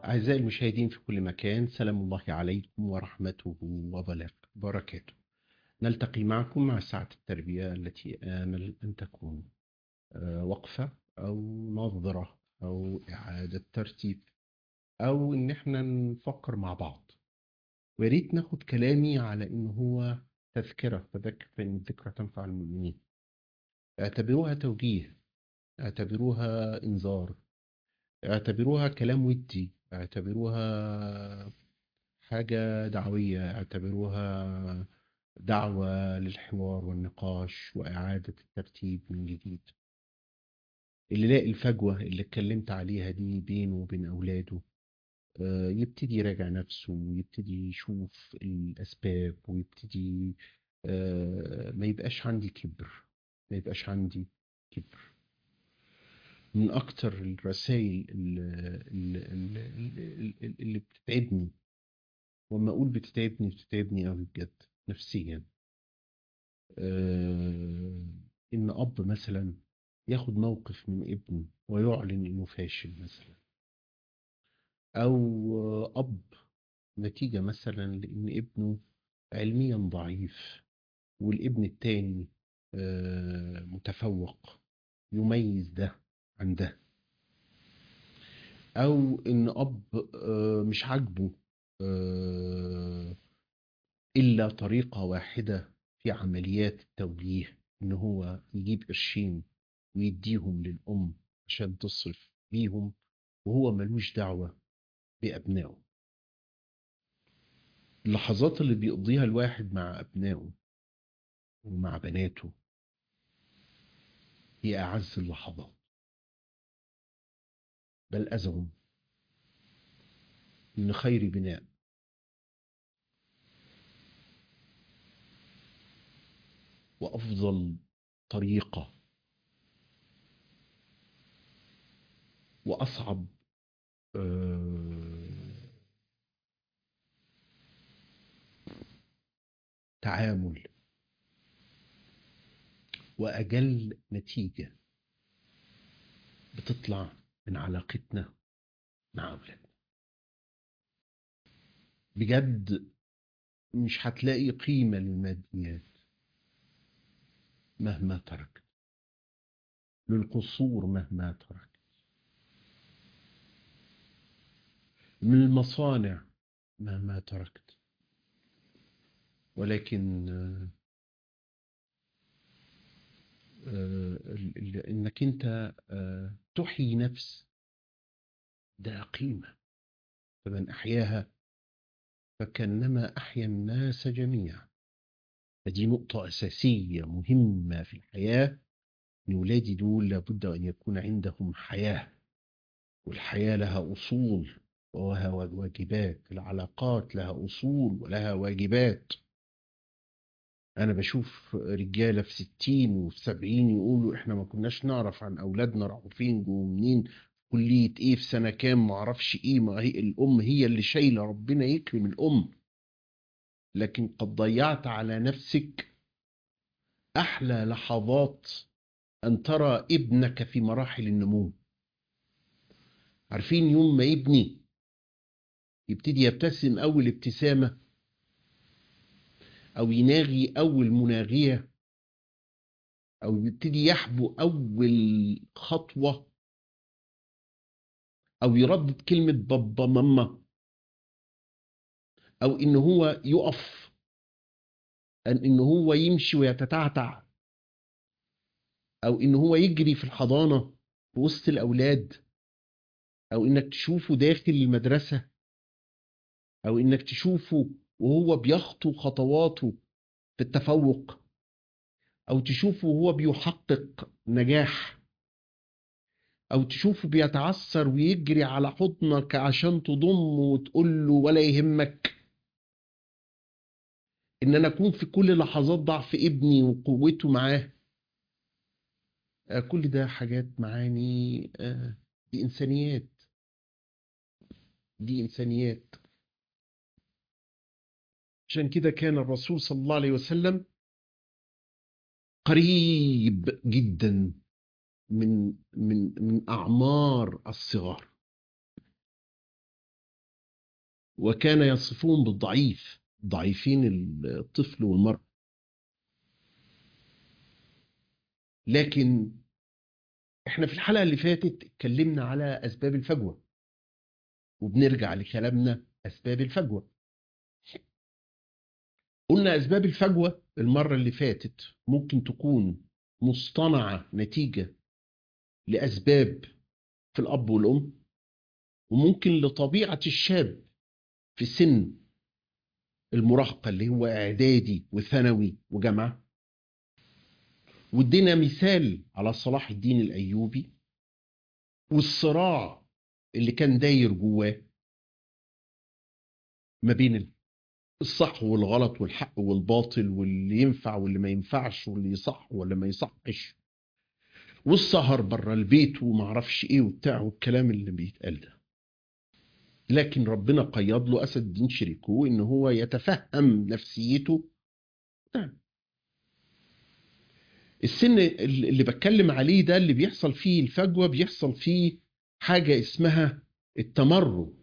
أعزائي المشاهدين في كل مكان سلام الله عليكم ورحمته وبركاته نلتقي معكم مع ساعة التربية التي آمل أن تكون آه، وقفة أو نظرة أو إعادة ترتيب أو إن إحنا نفكر مع بعض وياريت ناخد كلامي على إن هو تذكرة فذكر فإن الذكرى تنفع المؤمنين اعتبروها توجيه اعتبروها إنذار اعتبروها كلام ودي اعتبروها حاجة دعوية اعتبروها دعوة للحوار والنقاش وإعادة الترتيب من جديد اللي لاقي الفجوة اللي اتكلمت عليها دي بينه وبين أولاده آه، يبتدي يراجع نفسه ويبتدي يشوف الأسباب ويبتدي آه، ما يبقاش عندي كبر ما يبقاش عندي كبر من أكتر الرسائل اللي, اللي, اللي بتتعبني وما أقول بتتعبني بتتعبني أوي بجد نفسيا آه إن أب مثلا ياخد موقف من ابنه ويعلن إنه فاشل مثلا أو أب نتيجة مثلا لإن ابنه علميا ضعيف والابن التاني آه متفوق يميز ده عن ده او ان اب آه، مش عاجبه آه، الا طريقه واحده في عمليات التوجيه ان هو يجيب قرشين ويديهم للام عشان تصرف بيهم وهو ملوش دعوه بابنائه اللحظات اللي بيقضيها الواحد مع ابنائه ومع بناته هي اعز اللحظات بل أزعم من خير بناء وأفضل طريقة وأصعب آه، تعامل وأجل نتيجة بتطلع من علاقتنا مع أولادنا بجد مش هتلاقي قيمة للماديات مهما تركت للقصور مهما تركت من المصانع مهما تركت ولكن آه، انك انت آه، تحيي نفس ده قيمة فمن أحياها فكأنما أحيا الناس جميعا فدي نقطة أساسية مهمة في الحياة إن ولادي دول لابد أن يكون عندهم حياة والحياة لها أصول ولها واجبات العلاقات لها أصول ولها واجبات انا بشوف رجاله في ستين وفي سبعين يقولوا احنا ما كناش نعرف عن اولادنا راحوا فين جوه منين كليه ايه في سنه كام ما اعرفش ايه ما هي الام هي اللي شايله ربنا يكرم الام لكن قد ضيعت على نفسك احلى لحظات ان ترى ابنك في مراحل النمو عارفين يوم ما ابني يبتدي يبتسم اول ابتسامه أو يناغي أول مناغية أو يبتدي يحبو أول خطوة أو يردد كلمة بابا ماما أو إن هو يقف أن إن هو يمشي ويتتعتع أو إن هو يجري في الحضانة في وسط الأولاد أو إنك تشوفه داخل المدرسة أو إنك تشوفه وهو بيخطو خطواته في التفوق او تشوفه وهو بيحقق نجاح او تشوفه بيتعثر ويجري على حضنك عشان تضمه وتقول له ولا يهمك ان انا اكون في كل لحظات ضعف ابني وقوته معاه آه، كل ده حاجات معاني آه، دي انسانيات دي انسانيات عشان كده كان الرسول صلى الله عليه وسلم قريب جدا من من من اعمار الصغار وكان يصفهم بالضعيف ضعيفين الطفل والمرأة لكن احنا في الحلقة اللي فاتت اتكلمنا على أسباب الفجوة وبنرجع لكلامنا أسباب الفجوة قلنا أسباب الفجوة المرة اللي فاتت ممكن تكون مصطنعة نتيجة لأسباب في الأب والأم وممكن لطبيعة الشاب في سن المراهقة اللي هو إعدادي وثانوي وجامعة وادينا مثال على صلاح الدين الأيوبي والصراع اللي كان داير جواه ما بين الصح والغلط والحق والباطل واللي ينفع واللي ما ينفعش واللي يصح واللي ما يصحش والسهر بره البيت وما اعرفش ايه وبتاع والكلام اللي بيتقال ده لكن ربنا قيض له اسد الدين شريكه ان هو يتفهم نفسيته نعم السن اللي بتكلم عليه ده اللي بيحصل فيه الفجوه بيحصل فيه حاجه اسمها التمرد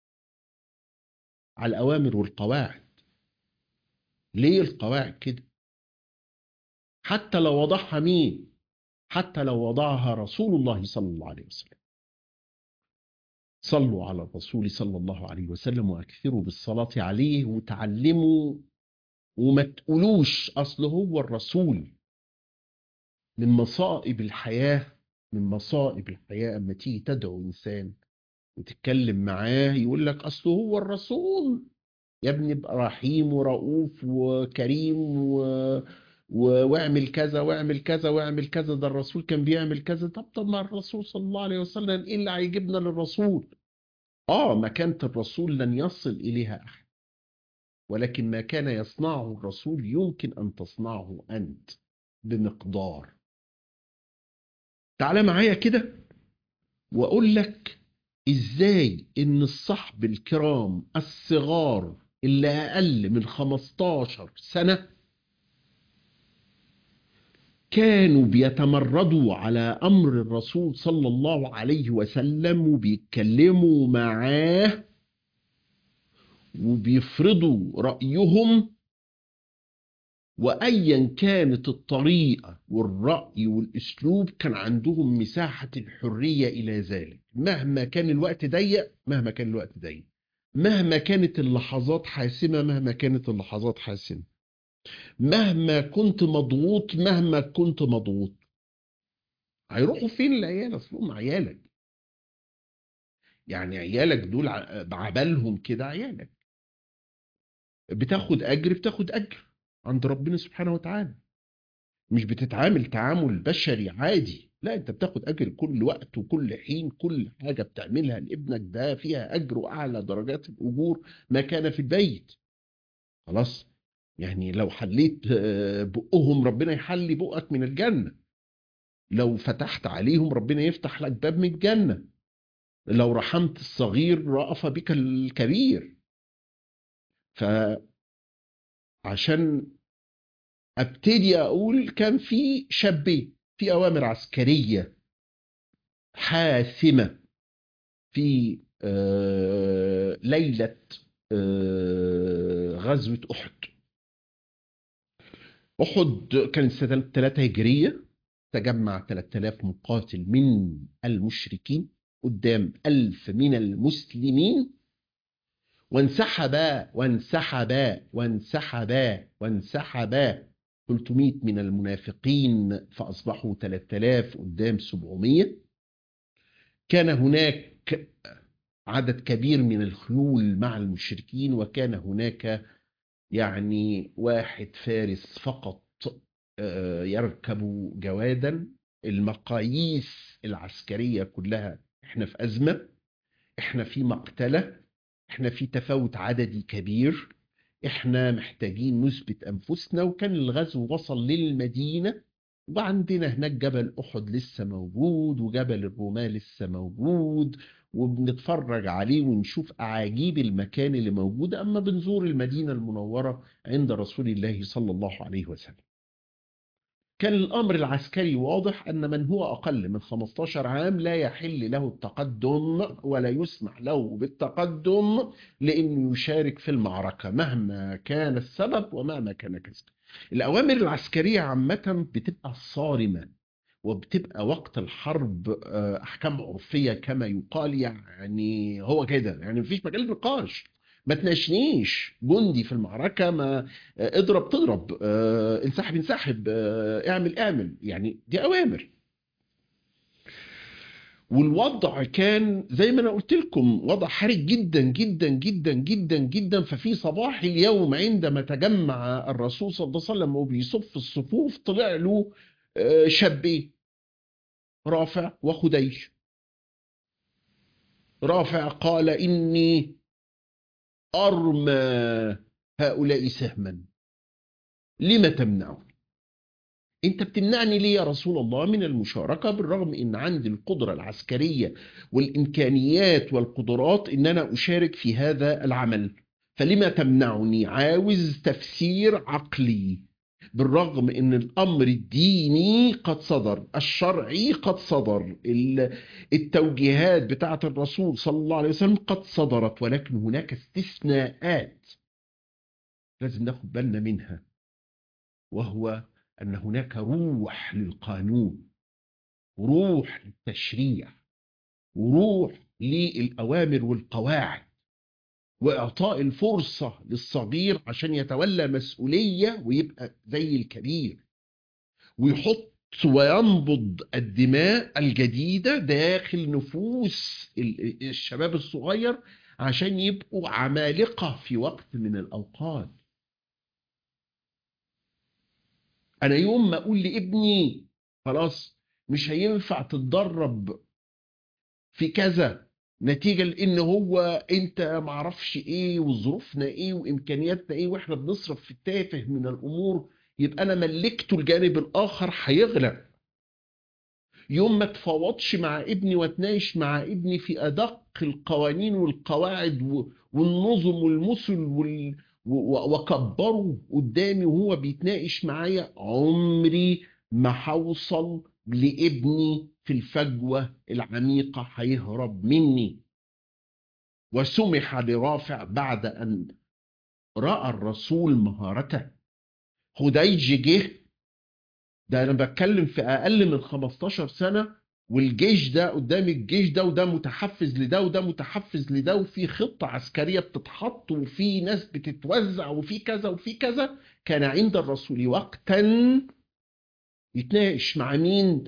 على الاوامر والقواعد ليه القواعد كده حتى لو وضعها مين حتى لو وضعها رسول الله صلى الله عليه وسلم صلوا على الرسول صلى الله عليه وسلم واكثروا بالصلاه عليه وتعلموا وما تقولوش اصل هو الرسول من مصائب الحياه من مصائب الحياه اما تيجي تدعو انسان وتتكلم معاه يقول لك اصل هو الرسول يا ابني ابقى رحيم ورؤوف وكريم و... و... واعمل كذا واعمل كذا واعمل كذا ده الرسول كان بيعمل كذا طب طب ما الرسول صلى الله عليه وسلم ايه اللي هيجيبنا للرسول اه مكانة الرسول لن يصل اليها احد ولكن ما كان يصنعه الرسول يمكن ان تصنعه انت بمقدار تعال معايا كده واقول لك ازاي ان الصحب الكرام الصغار اللي اقل من 15 سنة كانوا بيتمردوا على امر الرسول صلى الله عليه وسلم وبيتكلموا معاه وبيفرضوا رأيهم وايا كانت الطريقه والراي والاسلوب كان عندهم مساحه الحريه الى ذلك مهما كان الوقت ضيق مهما كان الوقت ضيق مهما كانت اللحظات حاسمه مهما كانت اللحظات حاسمه مهما كنت مضغوط مهما كنت مضغوط هيروحوا فين العيال اصلهم عيالك يعني عيالك دول بعبالهم كده عيالك بتاخد اجر بتاخد اجر عند ربنا سبحانه وتعالى مش بتتعامل تعامل بشري عادي لا انت بتاخد اجر كل وقت وكل حين كل حاجة بتعملها لابنك ده فيها اجر واعلى درجات الاجور ما كان في البيت خلاص يعني لو حليت بقهم ربنا يحلي بقك من الجنة لو فتحت عليهم ربنا يفتح لك باب من الجنة لو رحمت الصغير رأف بك الكبير ف عشان ابتدي اقول كان في شابين في اوامر عسكريه حاسمه في ليله غزوه احد احد كانت سنه 3 هجريه تجمع 3000 مقاتل من المشركين قدام ألف من المسلمين وانسحبا وانسحبا وانسحبا وانسحبا 300 من المنافقين فأصبحوا 3000 قدام 700 كان هناك عدد كبير من الخيول مع المشركين وكان هناك يعني واحد فارس فقط يركب جوادا المقاييس العسكرية كلها احنا في أزمة احنا في مقتلة احنا في تفاوت عددي كبير احنا محتاجين نثبت انفسنا وكان الغزو وصل للمدينه وعندنا هناك جبل احد لسه موجود وجبل الرومان لسه موجود وبنتفرج عليه ونشوف اعاجيب المكان اللي موجود اما بنزور المدينه المنوره عند رسول الله صلى الله عليه وسلم. كان الأمر العسكري واضح أن من هو أقل من 15 عام لا يحل له التقدم ولا يسمح له بالتقدم لأنه يشارك في المعركة مهما كان السبب ومهما كان كذا الأوامر العسكرية عامة بتبقى صارمة وبتبقى وقت الحرب آه، أحكام عرفية كما يقال يعني هو كده يعني مفيش مجال للنقاش ما تناقشنيش جندي في المعركة ما آه، اضرب تضرب آه، انسحب انسحب آه، اعمل اعمل يعني دي أوامر والوضع كان زي ما انا قلت لكم وضع حرج جدا جدا جدا جدا جدا ففي صباح اليوم عندما تجمع الرسول صلى الله عليه وسلم وبيصف الصفوف طلع له آه، شابين رافع وخديج رافع قال إني أرمى هؤلاء سهما لم تمنعني انت بتمنعني ليه يا رسول الله من المشاركة بالرغم ان عندي القدرة العسكرية والامكانيات والقدرات ان انا اشارك في هذا العمل فلما تمنعني عاوز تفسير عقلي بالرغم ان الامر الديني قد صدر الشرعي قد صدر ال- التوجيهات بتاعه الرسول صلى الله عليه وسلم قد صدرت ولكن هناك استثناءات لازم ناخد بالنا منها وهو ان هناك روح للقانون روح للتشريع وروح للاوامر والقواعد واعطاء الفرصه للصغير عشان يتولى مسؤوليه ويبقى زي الكبير ويحط وينبض الدماء الجديده داخل نفوس ال- الشباب الصغير عشان يبقوا عمالقه في وقت من الاوقات انا يوم ما اقول لابني خلاص مش هينفع تتدرب في كذا نتيجة لان هو انت معرفش ايه وظروفنا ايه وامكانياتنا ايه واحنا بنصرف في التافه من الامور يبقى انا ملكته الجانب الاخر هيغلب يوم ما تفاوضش مع ابني واتناقش مع ابني في ادق القوانين والقواعد و- والنظم والمثل وال... و- و- وكبره قدامي وهو بيتناقش معايا عمري ما هوصل لابني في الفجوة العميقة هيهرب مني وسمح لرافع بعد أن رأى الرسول مهارته خديج جه ده أنا بتكلم في أقل من 15 سنة والجيش ده قدام الجيش ده وده متحفز لده وده متحفز لده وفي خطة عسكرية بتتحط وفي ناس بتتوزع وفي كذا وفي كذا كان عند الرسول وقتا يتناقش مع مين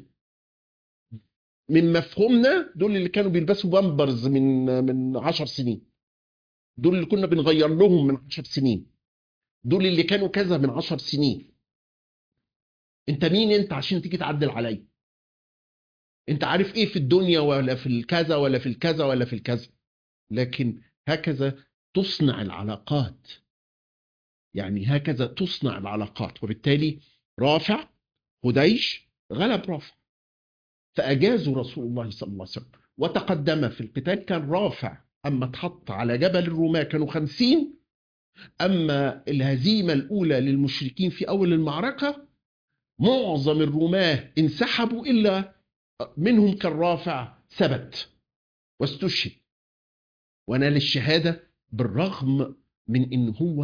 من مفهومنا دول اللي كانوا بيلبسوا بامبرز من من 10 سنين دول اللي كنا بنغير لهم من 10 سنين دول اللي كانوا كذا من 10 سنين انت مين انت عشان تيجي تعدل عليا انت عارف ايه في الدنيا ولا في الكذا ولا في الكذا ولا في الكذا لكن هكذا تصنع العلاقات يعني هكذا تصنع العلاقات وبالتالي رافع خديش غلب رافع فأجازوا رسول الله صلى الله عليه وسلم وتقدم في القتال كان رافع أما اتحط على جبل الرماة كانوا خمسين أما الهزيمة الأولى للمشركين في أول المعركة معظم الرماة انسحبوا إلا منهم كان رافع ثبت واستشهد ونال الشهادة بالرغم من إن هو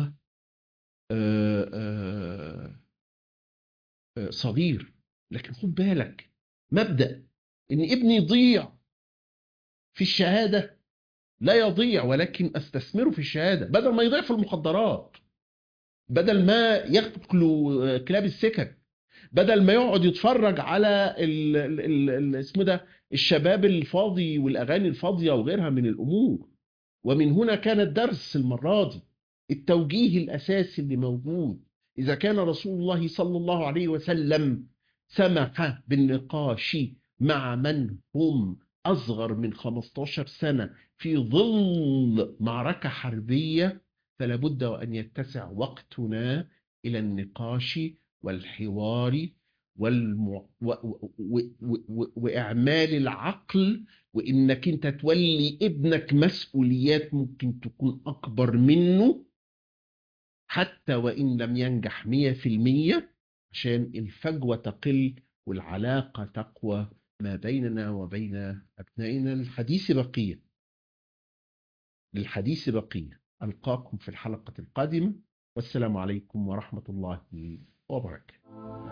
آه، آه، آه، صغير لكن خد بالك مبدأ إن ابني يضيع في الشهادة لا يضيع ولكن استثمره في الشهادة بدل ما يضيع في المخدرات بدل ما ياكلوا كلاب السكك بدل ما يقعد يتفرج على ال ال ال ال اسمه ده الشباب الفاضي والاغاني الفاضيه وغيرها من الامور ومن هنا كان الدرس المره دي التوجيه الاساسي اللي موجود اذا كان رسول الله صلى الله عليه وسلم سمح بالنقاش مع من هم اصغر من 15 سنه في ظل معركه حربيه فلا بد وان يتسع وقتنا الى النقاش والحوار والم... و... و... و... و... واعمال العقل وانك انت تولي ابنك مسؤوليات ممكن تكون اكبر منه حتى وان لم ينجح 100% عشان الفجوة تقل والعلاقة تقوى ما بيننا وبين أبنائنا الحديث بقية للحديث بقية ألقاكم في الحلقة القادمة والسلام عليكم ورحمة الله وبركاته